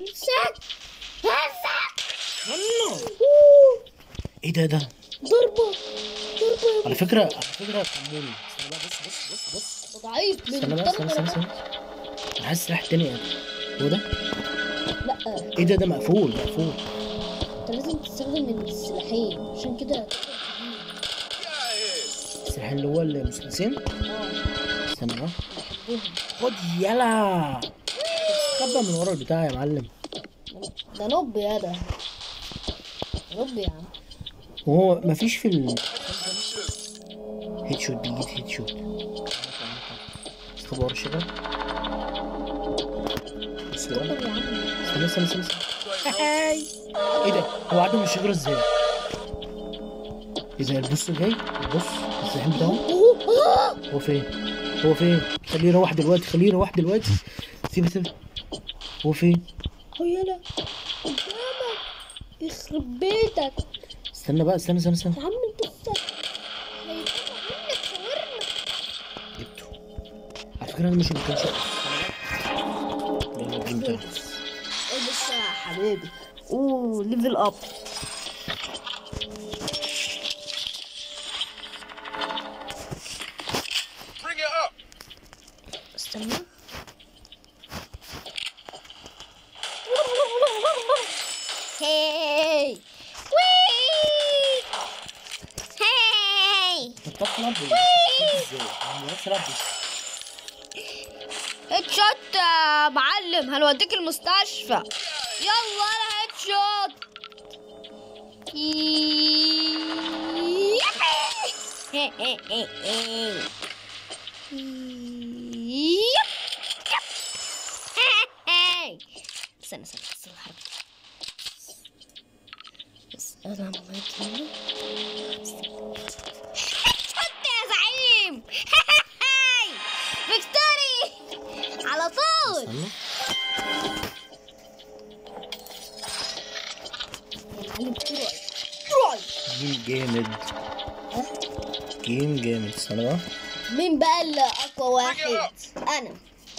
امسك امسك يلا أوه. ايه ده ده ضربة ضربة على فكره على فكره كموني استنى بقى بص بص بص بص ده ضعيف من استنى بقى استنى استنى الضربة استنى انا عايز سلاح تاني هو ده لا ايه ده ده مقفول مقفول انت لازم تستخدم السلاحين عشان كده السلاح اللي هو المسدسين اه استنى بقى بحبهم خد يلا خبى من ورا البتاع يا معلم ده نوب يا ده نوب يا عم وهو مفيش في ال هيد شوت بيجيب هيد شوت استخبى ورا الشجرة بص بقى. طب يا عم استنى استنى استنى استنى. ايه ده هو عدى من الشجرة ازاي ايه ده البص جاي البص الزحام بتاعه أوه. آه. هو فين هو فين خليه يروح دلوقتي خليه يروح دلوقتي سيبه سيبه هو فين هو يلا قدامك يخرب بيتك استنى بقى استنى استنى استنى يا عم انت لسه هيتقطع منك شاورما جبته على فكرة انا مش اللي كان شاطر يلا الجيم بتاعه ايه بس يا حبيبي اوه ليفل اب Bring it up. استنى هاي وي هاي انت بتعرف تلعب بال- ازاي؟ انا ما بعرفش العب بال- هيد شوت يا معلم هنوديك المستشفى يلا انا هيد شوت استنى استنى استنى الحركة بس انا ممكن شوت يا زعيم فيكتوري على طول استنى المعلم تروي تروي جيم جامد جيم جامد استنى بقى مين بقى اللي اقوى واحد انا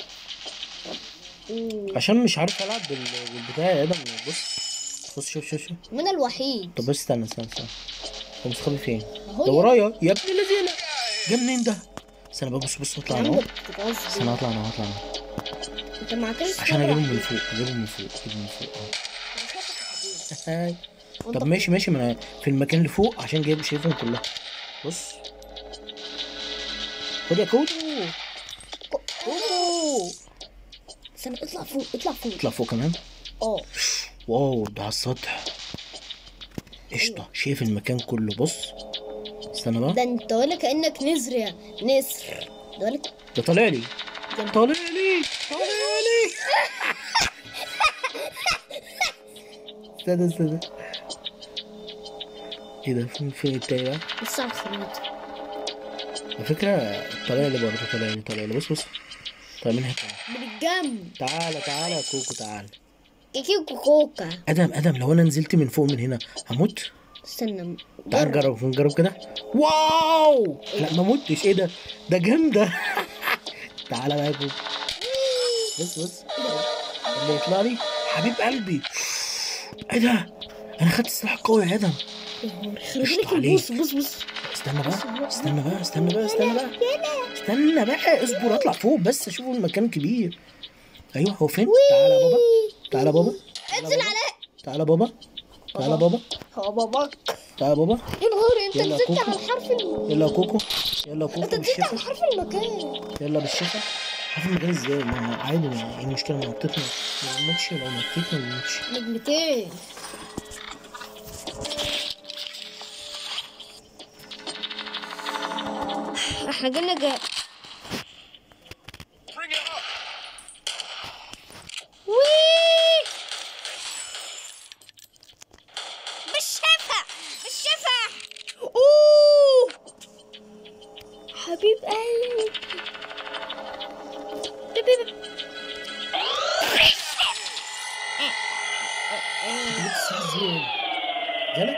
أوه. عشان مش عارف العب بال- بالبتاع يا ادم بص بص شوف شوف شوف من الوحيد طب بس استنى استنى استنى هو مستخبي فين؟ اهو ده يا- ورايا يا ابن الذين جه منين ده؟ استنى بقى بص بص يا اطلع عم انا اهو ده بتتغاظ استنى بيه. اطلع انا اطلع انا انت معاك عشان اجيبهم من فوق اجيبهم من فوق اجيبهم من فوق اه هاي. طب ماشي ماشي ما انا في المكان اللي فوق عشان جايب شايفهم كلهم بص خد يا كودو اوه استنى اطلع فوق اطلع فوق اطلع فوق كمان اه واو ده على السطح قشطة شايف المكان كله بص استنى بقى ده انت ولا كانك نسر يا نسر ده ولا ده طالع لي ده- طالع لي طالع لي استنى استنى ايه ده فين فين التاني بقى لسه على الخريطة على فكرة طالع لي برضه طالع لي طالع لي بص بص طالع منها تاني من الجنب تعالى تعالى يا كوكو تعالى كيكي وكوكا ادم ادم لو انا نزلت من فوق من هنا هموت استنى تعال جرب. نجرب نجرب كده واو لا ما متش ايه ده ده جامده تعالى بقى يا كوكو بص بص اللي يطلع لي حبيب قلبي ايه ده انا خدت سلاح قوي يا ادم يخرب قشطة لك عليك. البوس بص بص استنى بقى استنى بقى استنى بقى استنى بقى استنى بقى اصبر اطلع فوق بس اشوف المكان كبير ايوه هو فين تعالى يا بابا تعالى يا بابا انزل عليه تعالى يا بابا تعالى يا بابا هو باباك تعالى يا بابا يا نهاري انت يلا يا نزلت كوكو. على الحرف الم... يلا يا كوكو يلا يا انت كوكو نزلت على بالشفا حرف المكان يلا بالشفا عارف المكان ازاي ما هو عادي ما ايه المشكله ما نطيتنا ما بنموتش لو نطيتنا ما بنموتش نجمتين احنا قلنا جا... Bring it up. وي بالشفا بالشفا اوه حبيب قلبي بيب بيب. جالك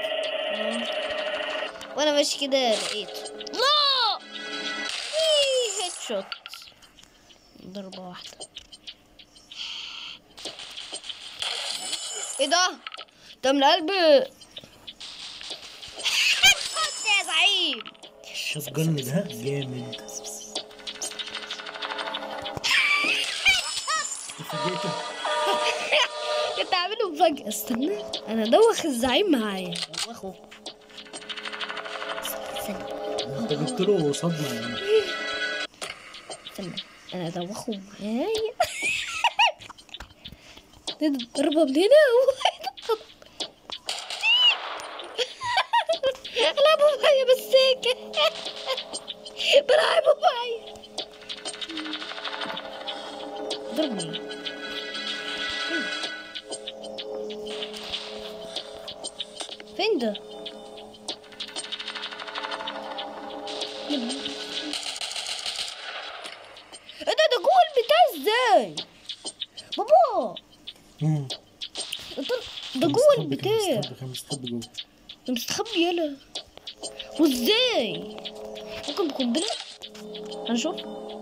وانا ماشي كده لقيته لا هيد شوت ضربة واحدة ايه ده ده من قلب خد يا زعيم الشوت جن ده جامد اتفاجئت كنت عامله مفاجأة استنى انا دوخ الزعيم معايا دوخه استنى انت جبت له صدمه يعني استنى انا دوخه معايا ضربة من هنا العبوا معايا بالسكة بلعبوا معايا ضربني فين ده؟ ايه ده ده جوه البتاع ازاي؟ بابا مم. ده- ده جوه كان البتاع مستخبي- كان مستخبي جوه ده مستخبي يلا وازاي؟ ممكن بقنبلة؟ هنشوف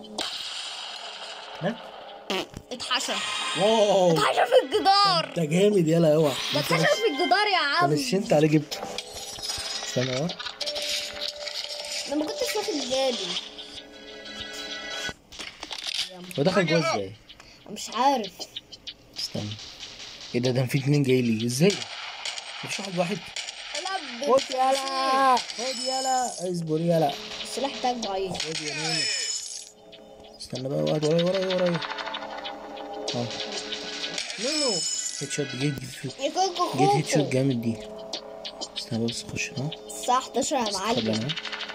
لا اتحشر واو اتحشر في الجدار انت جامد يلا اوعى ده اتحشر في الجدار يا انت عم نشنت عليه جبته استنى اهو انا ما كنتش واخد بالي هو دخل جوه ازاي مش عارف استنى ايه ده ده في اتنين جاي لي ازاي مش واحد واحد العب خد يلا خد يلا اصبر يلا السلاح بتاعك ضعيف خد يا نونو استنى بقى واحد ورايا ورايا ورايا اه نونو هيد شوت جيت جيت شوت يا كوكو جيت هيد شوت كوكو جامد دي استنى بس خش اهو الساعة 11 يا استخبى معلم انا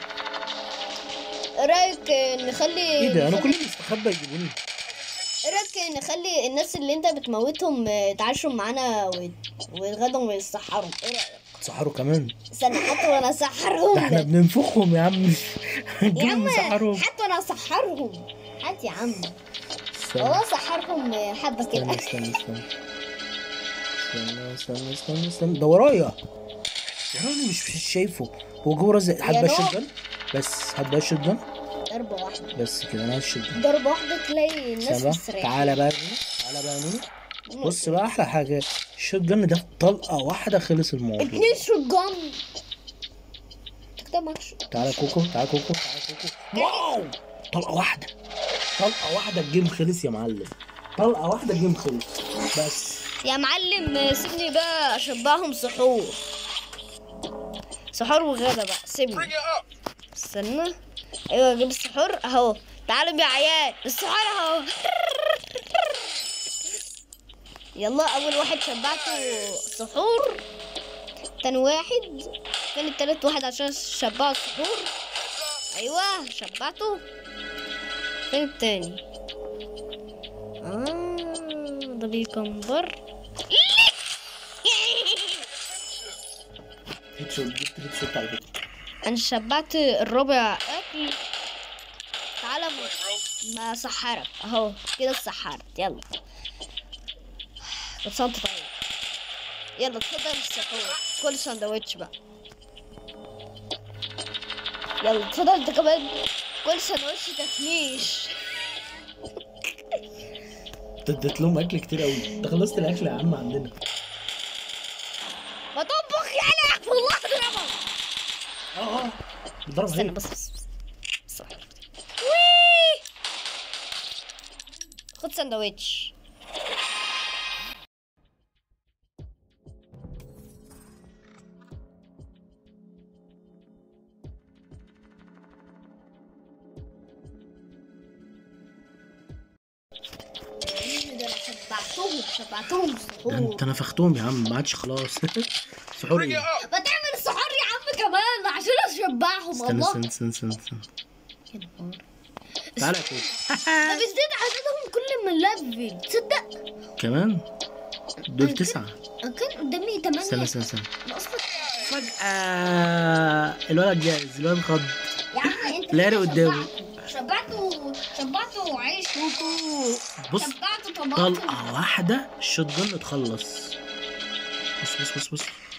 ايه رايك نخلي ايه ده انا نخلي- كل ما استخبى يجيبوني ايه رايك نخلي الناس اللي انت بتموتهم يتعاشوا معانا ويت- ويتغدوا ويتسحروا ايه رايك سحروا كمان استنى حتى وانا اسحرهم ده احنا بننفخهم يا عم يا نجيبهم عم نسحرهم حتى وانا اسحرهم هات يا عم استنى والله اسحرهم حبه استنى كده استنى استنى استنى استنى استنى استنى ده ورايا ورايا مش مش شايفه هو جوه رزق هات بقى نور. الشوت جن بس هات بقى الشوت جن ضربه واحده بس كده انا عايز الشوت جن ضربه واحده تلاقي الناس استنى بقى. مستريحه تعالى بقى يا نونو. تعالى بقى يا نونو بص بقى احلى حاجه الشوت جن ده في طلقه واحده خلص الموضوع اتنين شوت جن تكتب معاك شو- تعالى كوكو تعالى كوكو تعالى كوكو واو طلقه واحده طلقه واحده الجيم خلص يا معلم طلقه واحده الجيم خلص بس يا معلم سيبني بقى اشبعهم سحور سحور وغدا بقى Bring سيبني it up. استنى ايوه اجيب السحور اهو تعالوا يا عيال السحور اهو يلا اول واحد شبعته سحور تاني واحد تاني التالت واحد عشان شبعه السحور ايوه شبعته فين التاني اه ده بيكمبر هيد شوت جبت هيد شوت على فكره انا شبعت الربع اكل تعالى Bro. ما سحرك اهو كده اتسحرت يلا بس انت طيب يلا اتفضل السحور كل سندوتش بقى يلا اتفضل انت كمان كل سندوتش تفنيش انت اديت لهم اكل كتير قوي انت خلصت الاكل يا عم عندنا ما تطبخ يا والله اضربك اه اه ضرب استنى هيك بس بس بس. بس واحدة. وي خد سندوتش ده انا شبعتهم شبعتهم ده سحور انت نفختهم يا عم ما عادش خلاص سحور Bring it ايه up. ما تعمل السحور يا عم كمان عشان اشبعهم استنى الله استنى استنى استنى استنى يا نهار. تعالى يا كوكو ده بيزيد عددهم كل ما ليفل تصدق كمان دول تسعة أنا كان قدامي استنى تمانية استنى استنى ناقص فجأة الولد جاهز الولد خض يا عم انت لاري كده قدامه. شبعته شبعته عيش وكو بص شبعته طماطم طلقة واحدة الشوت جن اتخلص بص بص بص بص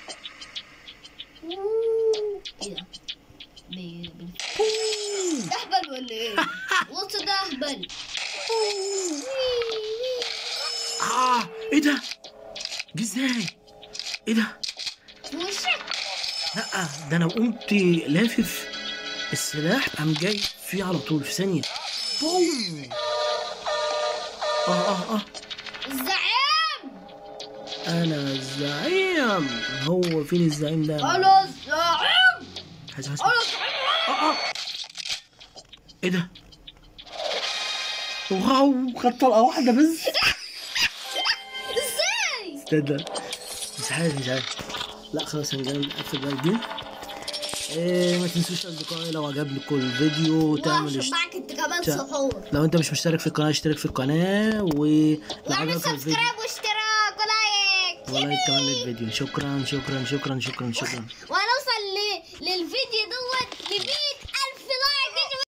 أوه. ايه ده؟ بي- بي- ده اهبل ولا ايه؟ بص ده اهبل اه ايه ده جه ازاي ايه ده في وشك لا ده انا قمت لافف السلاح قام جاي فيه على طول في ثانيه بوم اه اه اه الزعيم انا الزعيم هو فين الزعيم ده انا الزعيم حاسس حاسس انا الزعيم اه اه ايه ده واو خد طلقه واحده بس ازاي استنى مش عارف مش عارف لا خلاص هنجي نقفل بقى الجيم إيه ما تنسوش اصدقائي لو عجبكم الفيديو تعمل وعشان اشت... معك انت كمان تع- سحور لو انت مش مشترك في القناه اشترك في القناه ولو واعمل عجبك الفيديو سبسكرايب واشتراك ولايك ولايك كمان للفيديو شكرا شكرا شكرا شكرا شكرا وانا